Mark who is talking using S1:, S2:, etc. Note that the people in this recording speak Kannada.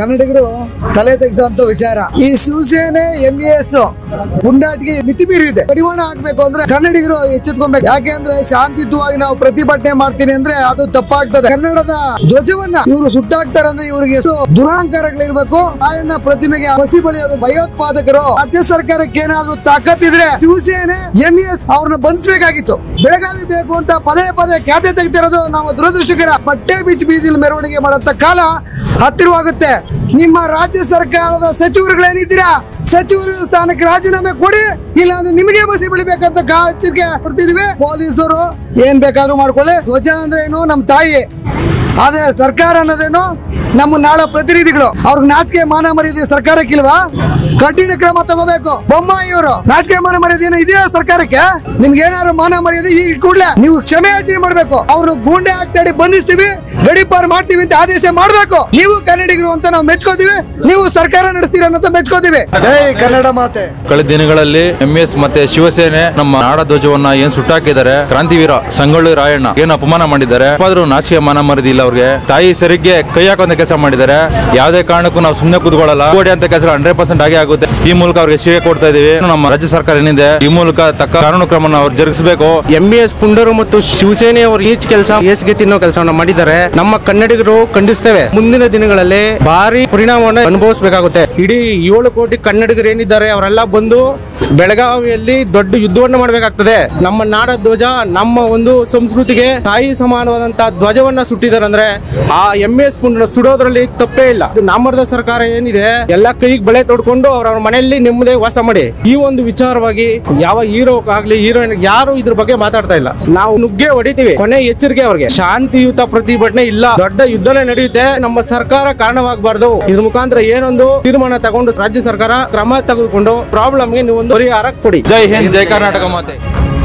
S1: ಕನ್ನಡಿಗರು ತಲೆ ತೆಗೆಸುವಂತ ವಿಚಾರ ಈ ಶಿವಸೇನೆ ಎಂ ಎಸ್ ಪುಂಡಾಟಿಗೆ ಮಿತಿ ಮೀರಿದೆ ಕಡಿವಾಣ ಹಾಕ್ಬೇಕು ಅಂದ್ರೆ ಕನ್ನಡಿಗರು ಎಚ್ಚೆತ್ಕೊಬೇಕು ಯಾಕೆಂದ್ರೆ ಶಾಂತಿಯುತವಾಗಿ ನಾವು ಪ್ರತಿಭಟನೆ ಮಾಡ್ತೀನಿ ಅಂದ್ರೆ ಅದು ತಪ್ಪಾಗ್ತದೆ ಕನ್ನಡದ ಧ್ವಜವನ್ನ ಇವರು ಸುಟ್ಟಾಕ್ತಾರೆ ಅಂದ್ರೆ ಇವರಿಗೆ ಎಷ್ಟು ದುರಾಂಕಾರಗಳಿರ್ಬೇಕು ರಾಯಣ್ಣ ಪ್ರತಿಮೆಗೆ ಬಸಿ ಬಳಿಯೋದು ಭಯೋತ್ಪಾದಕರು ರಾಜ್ಯ ಸರ್ಕಾರಕ್ಕೆ ಏನಾದ್ರೂ ತಾಕತ್ತಿದ್ರೆ ಶಿವಸೇನೆ ಎಂ ಎಸ್ ಅವ್ರನ್ನ ಬಂಧಿಸಬೇಕಾಗಿತ್ತು ಬೆಳಗಾವಿ ಬೇಕು ಅಂತ ಪದೇ ಪದೇ ಖ್ಯಾತೆ ತೆಗೆದಿರೋದು ನಾವು ದುರದೃಷ್ಟಕರ ಬಟ್ಟೆ ಬೀಚ್ ಬೀದಿಲಿ ಮೆರವಣಿಗೆ ಮಾಡಂತ ಕಾಲ ಹತ್ತಿರವಾಗುತ್ತೆ ನಿಮ್ಮ ರಾಜ್ಯ ಸರ್ಕಾರದ ಸಚಿವರುಗಳೇನಿದ್ದೀರಾ ಸಚಿವರ ಸ್ಥಾನಕ್ಕೆ ರಾಜೀನಾಮೆ ಕೊಡಿ ಇಲ್ಲ ಅಂದ್ರೆ ನಿಮಗೆ ಬಸಿ ಬೆಳಿಬೇಕಂತ ಕಾ ಎಚ್ಚರಿಕೆ ಕೊಡ್ತಿದೀವಿ ಪೊಲೀಸರು ಏನ್ ಬೇಕಾದ್ರೂ ಮಾಡ್ಕೊಳ್ಳಿ ಧ್ವಜ ಅಂದ್ರೆ ಏನು ನಮ್ ತಾಯಿ ಆದ್ರೆ ಸರ್ಕಾರ ಅನ್ನೋದೇನು ನಮ್ಮ ನಾಡ ಪ್ರತಿನಿಧಿಗಳು ಅವ್ರಿಗೆ ನಾಚಿಕೆ ಮಾನ ಮರ್ಯಾದೆ ಸರ್ಕಾರಕ್ಕಿಲ್ವಾ ಕಠಿಣ ಕ್ರಮ ತಗೋಬೇಕು ಬೊಮ್ಮಾಯಿಯವರು ನಾಚಿಕೆ ಮಾನ ಮರ್ಯಾದೆ ಏನೋ ಇದೆಯಾ ಸರ್ಕಾರಕ್ಕೆ ನಿಮ್ಗೆ ಏನಾದ್ರು ಮಾನ ಮರ್ಯಾದೆ ಈ ಕೂಡಲೇ ನೀವು ಕ್ಷಮೆ ಯಾಚನೆ ಮಾಡ್ಬೇಕು ಅವ್ರು ಗೂಂಡೆ ಆಕ್ಟಾಡಿ ಬಂಧಿಸ್ತೀವಿ ಗಡಿಪಾರು ಮಾಡ್ತೀವಿ ಅಂತ ಆದೇಶ ಮಾಡ್ಬೇಕು ನೀವು ಕನ್ನಡಿಗರು ಅಂತ ನಾವು ಮೆಚ್ಕೋತೀವಿ ನೀವು ಸರ್ಕಾರ ನಡೆಸ್ತೀರ ಅನ್ನೋದು ಮೆಚ್ಕೋತೀವಿ ಜೈ ಕನ್ನಡ ಮಾತೆ
S2: ಕಳೆದ ದಿನಗಳಲ್ಲಿ ಎಂಎಸ್ ಮತ್ತೆ ಶಿವಸೇನೆ ನಮ್ಮ ನಾಡ ಧ್ವಜವನ್ನ ಏನ್ ಸುಟ್ಟಾಕಿದ್ದಾರೆ ಕ್ರಾಂತಿವೀರ ಸಂಗೊಳ್ಳಿ ರಾಯಣ್ಣ ಏನು ಅಪಮಾನ ಮಾಡಿದ್ದಾರೆ ಆದ್ರೂ ನಾಚಿಕೆ ಮಾನ ಮರದಿ ಇಲ್ಲ ಅವ್ರಿಗೆ ತಾಯಿ ಸರಿಗೆ ಕೈ ಹಾಕುವಂತ ಕೆಲಸ ಮಾಡಿದ್ದಾರೆ ಯಾವುದೇ ಕಾರಣಕ್ಕೂ ನಾವು ಸುಮ್ಮನೆ ಕೂತ್ಕೊಳ್ಳಲ್ಲ ಕೋಟಿ ಅಂತ ಕೆಲಸ ಹಂಡ್ರೆಡ್ ಪರ್ಸೆಂಟ್ ಆಗೇ ಆಗುತ್ತೆ ಈ ಮೂಲಕ ಅವ್ರಿಗೆ ಶಿವೆ ಕೊಡ್ತಾ ಇದೀವಿ ನಮ್ಮ ರಾಜ್ಯ ಸರ್ಕಾರ ಏನಿದೆ ಈ ಮೂಲಕ ತಕ್ಕ ಕಾನೂನು ಕ್ರಮನ ಅವ್ರು ಜರುಗಿಸಬೇಕು
S3: ಎಂ ಬಿ ಎಸ್ ಪುಂಡರು ಮತ್ತು ಶಿವಸೇನೆ ಅವರು ಈಚ್ ಕೆಲಸ ಏಸ್ಗೆ ತಿನ್ನೋ ಕೆಲಸವನ್ನ ಮಾಡಿದ್ದಾರೆ ನಮ್ಮ ಕನ್ನಡಿಗರು ಖಂಡಿಸ್ತೇವೆ ಮುಂದಿನ ದಿನಗಳಲ್ಲಿ ಭಾರಿ ಪರಿಣಾಮವನ್ನು ಅನುಭವಿಸಬೇಕಾಗುತ್ತೆ ಇಡೀ ಏಳು ಕೋಟಿ ಕನ್ನಡಿಗರು ಏನಿದ್ದಾರೆ ಅವರೆಲ್ಲ ಬಂದು ಬೆಳಗಾವಿಯಲ್ಲಿ ದೊಡ್ಡ ಯುದ್ಧವನ್ನು ಮಾಡಬೇಕಾಗ್ತದೆ ನಮ್ಮ ನಾಡ ಧ್ವಜ ನಮ್ಮ ಒಂದು ಸಂಸ್ಕೃತಿಗೆ ತಾಯಿ ಸಮಾನವಾದಂತಹ ಧ್ವಜವನ್ನ ಸುಟ್ಟಿದ್ದಾರೆ ಅಂದ್ರೆ ಆ ಎಂ ಎಸ್ ಪುಂಡ ಸುಡೋದ್ರಲ್ಲಿ ತಪ್ಪೇ ಇಲ್ಲ ಇದು ನಾಮರ್ದ ಸರ್ಕಾರ ಏನಿದೆ ಎಲ್ಲ ಕೈಗೆ ಬಳೆ ತೊಡ್ಕೊಂಡು ಅವ್ರವ್ರ ಮನೆಯಲ್ಲಿ ನೆಮ್ಮದಿ ವಾಸ ಮಾಡಿ ಈ ಒಂದು ವಿಚಾರವಾಗಿ ಯಾವ ಹೀರೋ ಆಗ್ಲಿ ಹೀರೋಯಿನ್ ಯಾರು ಇದ್ರ ಬಗ್ಗೆ ಮಾತಾಡ್ತಾ ಇಲ್ಲ ನಾವು ನುಗ್ಗೆ ಹೊಡಿತೀವಿ ಕೊನೆ ಎಚ್ಚರಿಕೆ ಅವ್ರಿಗೆ ಶಾಂತಿಯುತ ಪ್ರತಿಭಟನೆ ಇಲ್ಲ ದೊಡ್ಡ ಯುದ್ಧನೇ ನಡೆಯುತ್ತೆ ನಮ್ಮ ಸರ್ಕಾರ ಕಾರಣವಾಗಬಾರ್ದು ಇದ್ರ ಮುಖಾಂತರ ಏನೊಂದು ತೀರ್ಮಾನ ತಗೊಂಡು ರಾಜ್ಯ ಸರ್ಕಾರ ಕ್ರಮ ತೆಗೆದುಕೊಂಡು ಪ್ರಾಬ್ಲಮ್ಗೆ ನೀವು ಒಂದು ಪರಿಹಾರ ಕೊಡಿ
S2: ಜೈ ಹಿಂದ್ ಜೈ ಕರ್ನಾಟಕ ಮಾತೆ